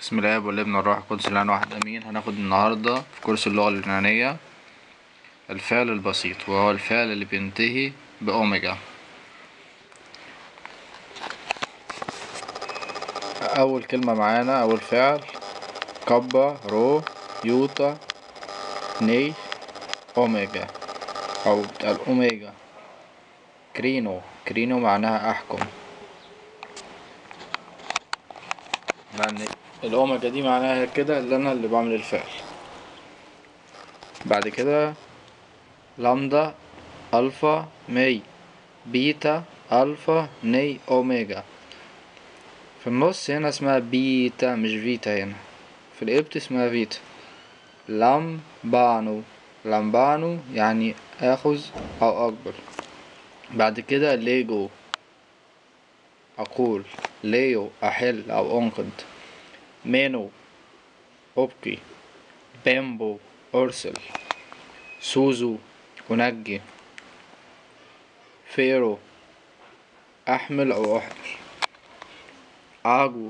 بسم الله والابن والروح القدس الآن واحد أمين هناخد النهاردة في كورس اللغة اليونانية الفعل البسيط وهو الفعل اللي بينتهي بأوميجا أول كلمة معانا أول فعل كابا رو يوتا ني أوميجا أو بتقال أوميجا كرينو كرينو معناها أحكم يعني الأوميجا دي معناها كده اللي أنا اللي بعمل الفعل بعد كده لامدا ألفا مي بيتا ألفا ني أوميجا في النص هنا اسمها بيتا مش فيتا هنا في القبط اسمها فيتا لامبانو لامبانو يعني اخذ او اكبر بعد كده ليجو اقول ليو احل او انقذ مينو ابقي بيمبو ارسل سوزو انجي فيرو احمل او احضر اجو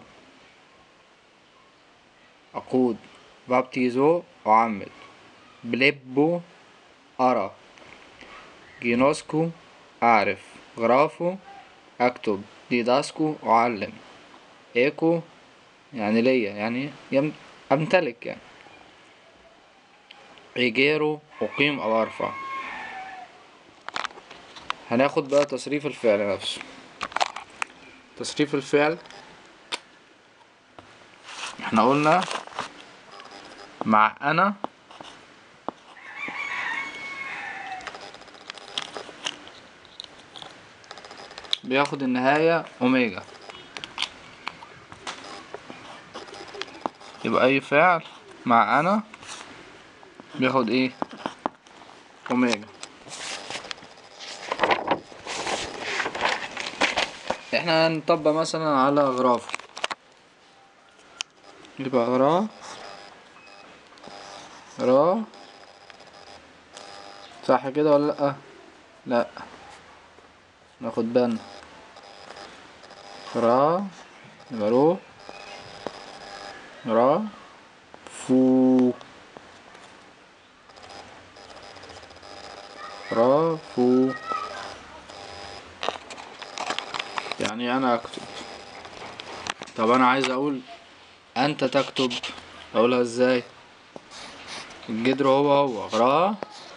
اقود بابتيزو اعمل بليبو ارى جينوسكو اعرف غرافو اكتب ديداسكو اعلم ايكو يعني ليا يعني يم... امتلك يعني ايجيرو اقيم او ارفع هناخد بقى تصريف الفعل نفسه تصريف الفعل احنا قلنا مع انا بياخد النهاية اوميجا يبقى اي فعل مع انا بياخد ايه اوميجا احنا هنطبق مثلا على غراف يبقى غرا را صح كده ولا لأ لأ ناخد بالنا را يبقى رو را فو را فو يعني انا اكتب طب انا عايز اقول انت تكتب اقولها ازاي الجدر هو هو را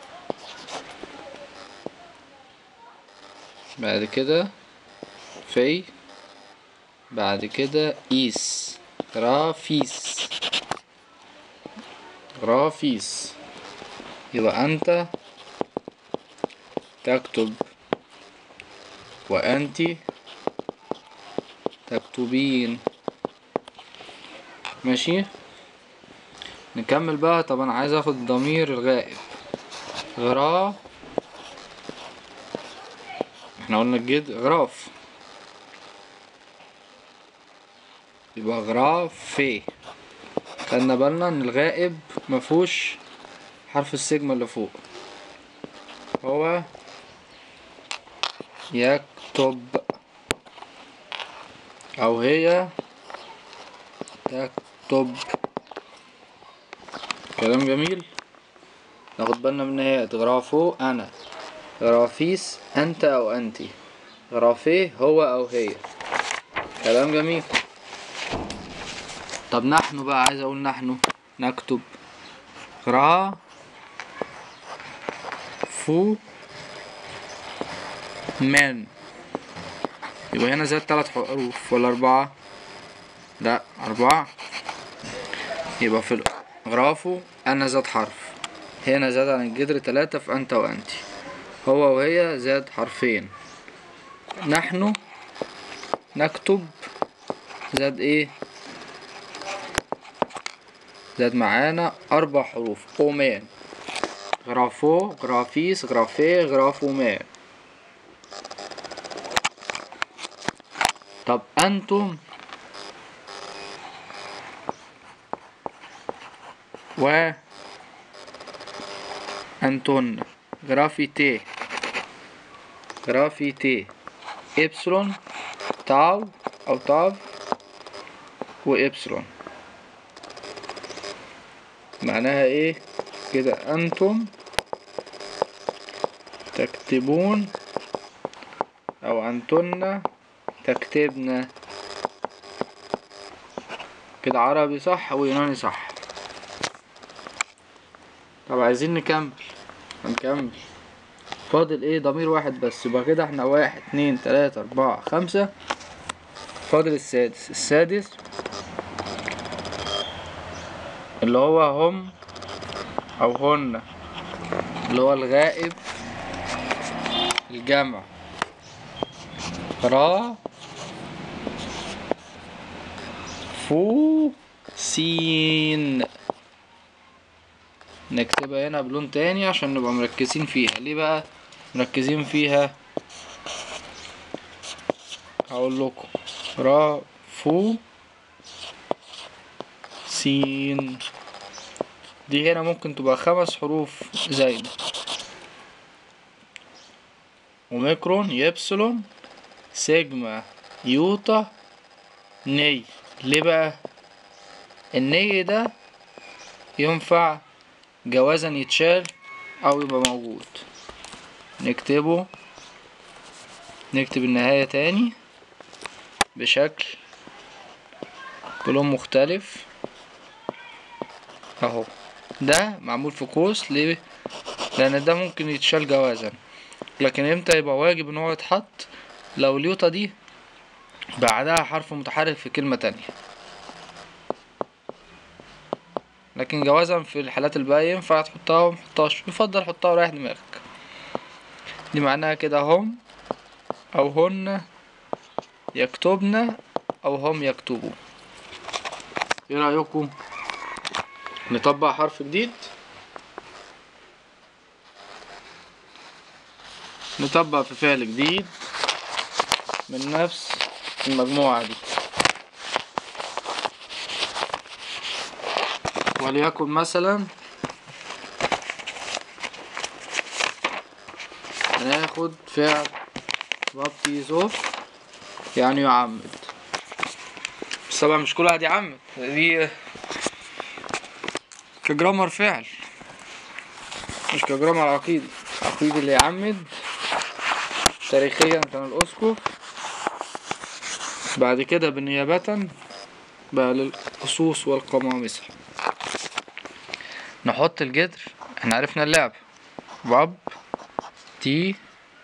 بعد كده في بعد كده ايس رافيس رافيس يبقى انت تكتب وانت تكتبين ماشي نكمل بقى طب انا عايز اخد الضمير الغائب غرا احنا قلنا الجد غراف يبقى غرافي خدنا بالنا ان الغائب مفهوش حرف السجمة اللي فوق هو يكتب او هي تكتب كلام جميل ناخد بالنا من النهايات غرافو انا غرافيس انت او انتي غرافيه هو او هي كلام جميل طب نحن بقى عايز اقول نحن نكتب غرا فو من يبقى هنا زاد تلات حروف ولا أربعة لا أربعة يبقى في غرافو أنا زاد حرف هنا زاد عن الجدر تلاتة في أنت وأنتي هو وهي زاد حرفين نحن نكتب زاد ايه زاد معانا أربع حروف أومان غرافو غرافيس غرافيه غرافومان طب أنتم و أنتن غرافيتي غرافيتي إبسلون تاو أو تاف وإبسلون معناها ايه كده انتم تكتبون او انتن تكتبن كده عربي صح ويوناني صح طب عايزين نكمل هنكمل فاضل ايه ضمير واحد بس يبقى كده احنا واحد اتنين تلاتة اربعة خمسة فاضل السادس السادس اللي هو هم او هن اللي هو الغائب الجمع را فو سين نكتبها هنا بلون تاني عشان نبقى مركزين فيها ليه بقى مركزين فيها هقول لكم را فو سين دي هنا ممكن تبقى خمس حروف زايدة وميكرون يبسلون سيجما يوتا ني ليه بقى الني ده ينفع جوازا يتشال او يبقى موجود نكتبه نكتب النهاية تاني بشكل بلون مختلف اهو ده معمول في قوس ليه لان ده ممكن يتشال جوازا لكن امتى يبقى واجب ان هو يتحط لو اليوتا دي بعدها حرف متحرك في كلمة تانية لكن جوازا في الحالات الباقية ينفع تحطها ومحطهاش يفضل حطها وريح دماغك دي معناها كده هم او هن يكتبن او هم يكتبوا ايه رأيكم نطبق حرف جديد نطبق في فعل جديد من نفس المجموعة دي وليكن مثلا هناخد فعل بابتيزو يعني يعمد بس طبعا مش كل واحد يعمد دي كجرامر فعل مش كجرامر عقيدي عقيدي اللي يعمد تاريخيا كان الأسقف بعد كده بالنيابة بقى للأصوص والقمامسة نحط الجدر احنا عرفنا اللعب باب تي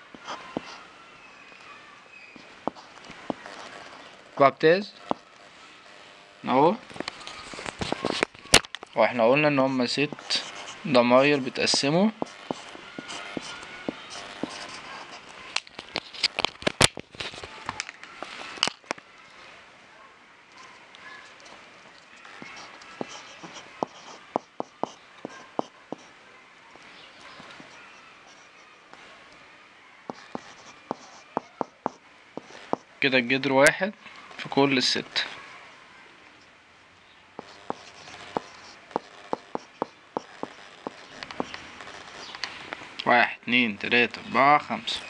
بابتيز اهو واحنا قلنا ان هما ست ضماير بتقسموا كده الجدر واحد في كل الست واحد اتنين تلاتة أربعة خمسة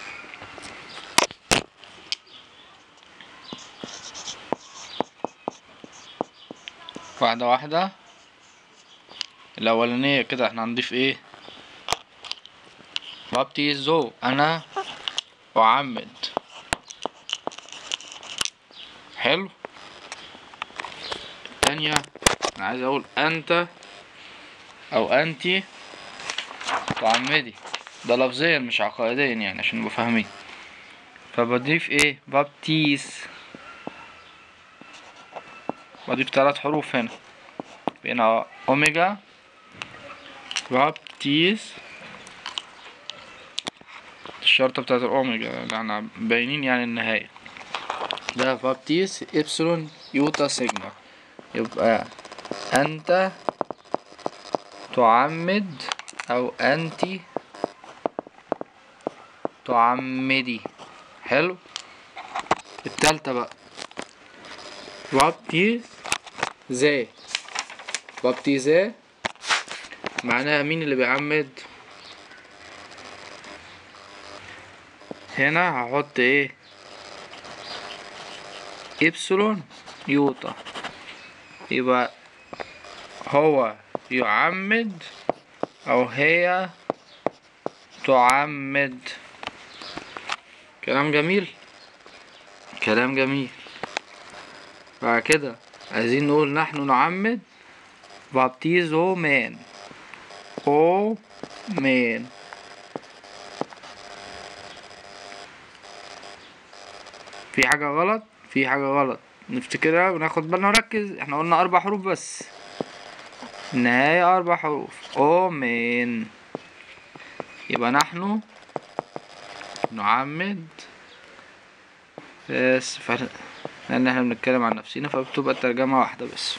واحدة واحدة الأولانية كده احنا هنضيف ايه بابتيزو أنا أعمد حلو التانية أنا عايز أقول أنت أو أنتي تعمدي ده لفظيا مش عقائديا يعني عشان نبقى فاهمين فبضيف ايه بابتيس بضيف تلات حروف هنا بقينا اوميجا بابتيس الشرطة بتاعت الاوميجا اللي احنا باينين يعني النهاية ده بابتيس ابسلون يوتا سيجما يبقى انت تعمد او انت تعمدي حلو التالتة بقى بابتيز زي بابتيزي معناها مين اللي بيعمد هنا هحط ايه ابسلون يوتا يبقى هو يعمد أو هي تعمد كلام جميل كلام جميل بعد كده عايزين نقول نحن نعمد بابتيزو مان او مان في حاجة غلط في حاجة غلط نفتكرها وناخد بالنا ونركز احنا قلنا أربع حروف بس النهاية أربع حروف او مان يبقى نحن نعمد بس فرق لأن احنا بنتكلم عن نفسنا فبتبقى الترجمة واحدة بس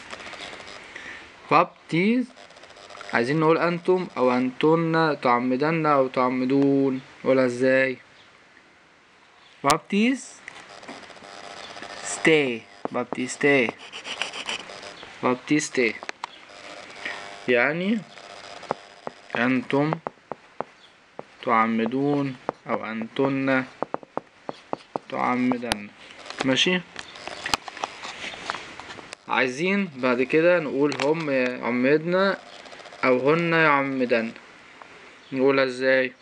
بابتيز عايزين نقول أنتم أو أنتن تعمدن أو تعمدون نقولها ازاي بابتيز ستي بابتيستي بابتيستي يعني أنتم تعمدون أو أنتن تعمدن ماشي عايزين بعد كده نقول هم يعمدنا أو هن يعمدن نقولها ازاي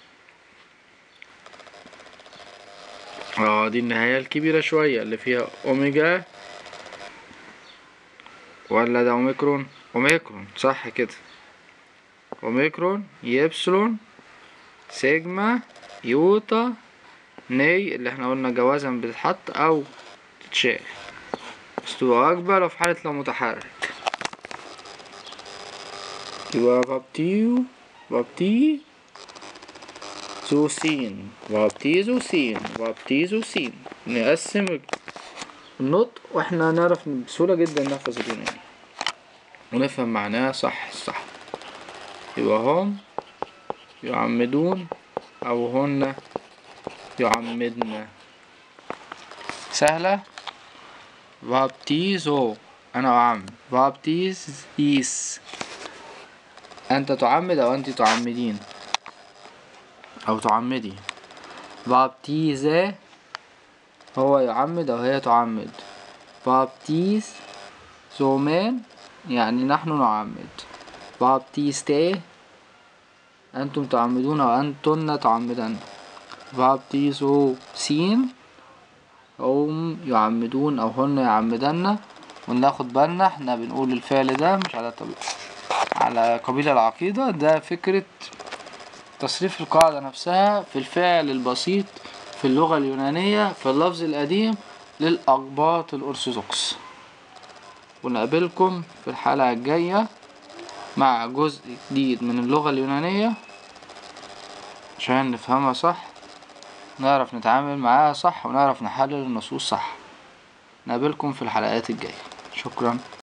اه دي النهاية الكبيرة شوية اللي فيها أوميجا ولا ده أوميكرون أوميكرون صح كده أوميكرون يبسلون سيجما يوتا ني اللي احنا قلنا جوازا بتتحط أو تتشال بس تبقى أكبر لو في حالة لو متحرك يبقى بابتيو بابتي زوسين بابتيزو سين بابتيزو سين نقسم النطق واحنا نعرف بسهولة جدا نحفظ اليوناني ونفهم معناها صح صح يبقى هم يعمدون أو هن يعمدن سهلة بابتيزو أنا أعمد بابتيز إيس أنت تعمد أو أنت تعمدين أو تعمدي بابتيزة هو يعمد أو هي تعمد بابتيز زومان يعني نحن نعمد بابتيستي أنتم تعمدون أو أنتن تعمدن بابتيزو سين هم يعمدون أو هن يعمدن وناخد بالنا احنا بنقول الفعل ده مش على طب... على قبيل العقيدة ده فكرة تصريف القاعدة نفسها في الفعل البسيط في اللغة اليونانية في اللفظ القديم للأقباط الأرثوذكس ونقابلكم في الحلقة الجاية مع جزء جديد من اللغة اليونانية عشان نفهمها صح نعرف نتعامل معاها صح ونعرف نحلل النصوص صح نقابلكم في الحلقات الجاية شكرا